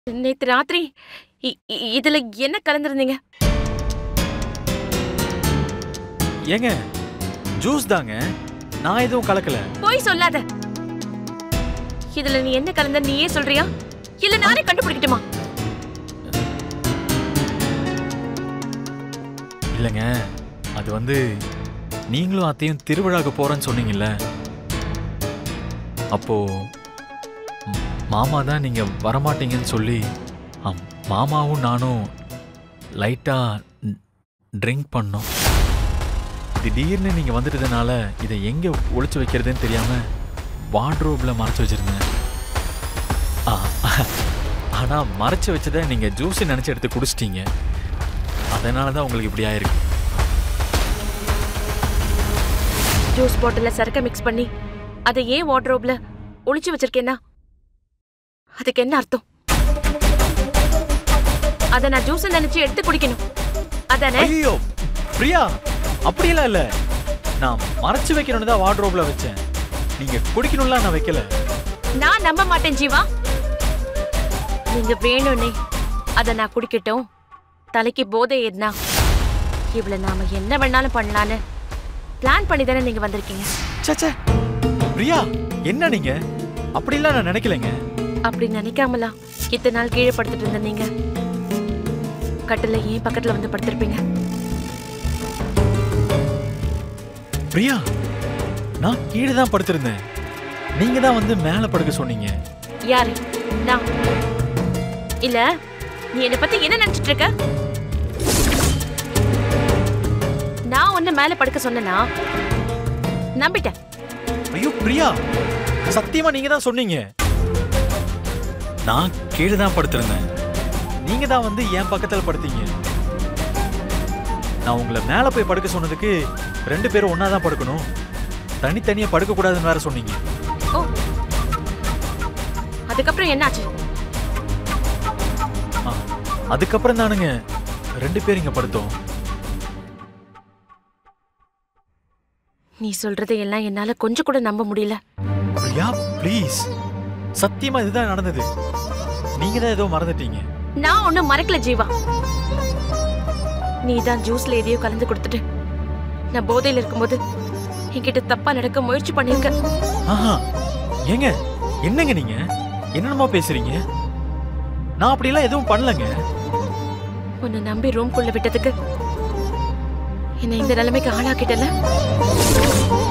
நேத்து ராத்திரி இ- இ- இதுல என்ன கலந்திருந்தீங்க ஏங்க ஜூஸ் தாங்க நான் எதுவும் கலக்கல போய் சொல்லாத இதுல நீ என்ன கலந்த நீயே சொல்றியா இல்ல நானே கண்டுபிடிக்கட்டுமா இல்லைங்க அது வந்து நீங்களும் அத்தையும் திருவிழாக்கு போறேன்னு சொன்னீங்கல்ல அப்போ ம், மாமா தான் நீங்க வரமாட்டீங்கன்னு சொல்லி ஆம், மாமாவும் நானும் லைட்டா ட்ரிங்க் பண்ணோம் திடீர்னு நீங்க வந்துட்டதுனால இதை எங்க ஒளிச்சு வைக்கிறதுன்னு தெரியாம வார்ட்ரோப்ல மறைச்சு வச்சிருந்தேன் ஆ, ஆனா மறைச்சு வச்சதை நீங்க ஜூஸ் நினைச்சு எடுத்து குடிச்சிட்டீங்க அதனால தான் உங்களுக்கு இப்படி ஆயிருக்கு ஜூஸ் பாட்டில்ல சரக்க மிக்ஸ் பண்ணி அதை ஏன் வார்ட்ரோப்ல ஒளிச்சு வச்சிருக்கேன்னா அதுக்கு என்ன அர்த்தம் அத நான் ஜூஸ் நினைச்சு எடுத்து குடிக்கணும் அதானே ஐயோ பிரியா அப்படியெல்லாம் இல்ல நான் மறைச்சு வைக்கணும்னு தான் வார்ட்ரோப்ல வச்சேன் நீங்க குடிக்கணும்லாம் நான் வைக்கல நான் நம்ப மாட்டேன் ஜீவா நீங்க வேணும்னே அத நான் குடிக்கட்டும் தலைக்கு போதை ஏறினா இவ்வளவு நாம என்ன வேணாலும் பண்ணலான்னு பிளான் பண்ணி தானே நீங்க வந்திருக்கீங்க சச்சே பிரியா என்ன நீங்க அப்படிலாம் நான் நினைக்கலைங்க அப்படி நினைக்காமலா இத்தனை நாள் கீழே படுத்துட்டு இருந்த நீங்க கட்டில ஏன் பக்கத்துல வந்து படுத்திருப்பீங்க பிரியா நான் கீழே தான் படுத்திருந்தேன் நீங்க தான் வந்து மேல படுக்க சொன்னீங்க யாரு நான் இல்ல நீ என்ன பத்தி என்ன நினைச்சிட்டு இருக்க நான் உன்னை மேல படுக்க சொன்னனா நம்பிட்டேன் ஐயோ பிரியா சத்தியமா நீங்க தான் சொன்னீங்க நான் கீழே தான் படுத்திருந்தேன் நீங்க தான் வந்து என் பக்கத்துல படுத்தீங்க நான் உங்களை மேல போய் படுக்க சொன்னதுக்கு ரெண்டு பேரும் ஒண்ணா தான் படுக்கணும் தனித்தனியா படுக்க கூடாதுன்னு வேற சொன்னீங்க ஓ அதுக்கப்புறம் என்னாச்சு ஆ, அதுக்கப்புறம் தானுங்க ரெண்டு பேரும் இங்க படுத்தோம் நீ சொல்றதை எல்லாம் என்னால கொஞ்சம் கூட நம்ப முடியல பிரியா ப்ளீஸ் சத்தியமா இதுதான் நடந்தது நீங்க தான் ஏதோ மறந்துட்டீங்க நான் ஒண்ணும் மறக்கல ஜீவா நீ தான் ஜூஸ்ல எதையோ கலந்து கொடுத்துட்டு நான் போதையில இருக்கும்போது என்கிட்ட தப்பா நடக்க முயற்சி பண்ணிருக்க ஆஹா ஏங்க என்னங்க நீங்க என்னென்னமா பேசுறீங்க நான் அப்படிலாம் எதுவும் பண்ணலங்க உன்னை நம்பி ரூம்குள்ள விட்டதுக்கு என்னை இந்த நிலைமைக்கு ஆளாக்கிட்டல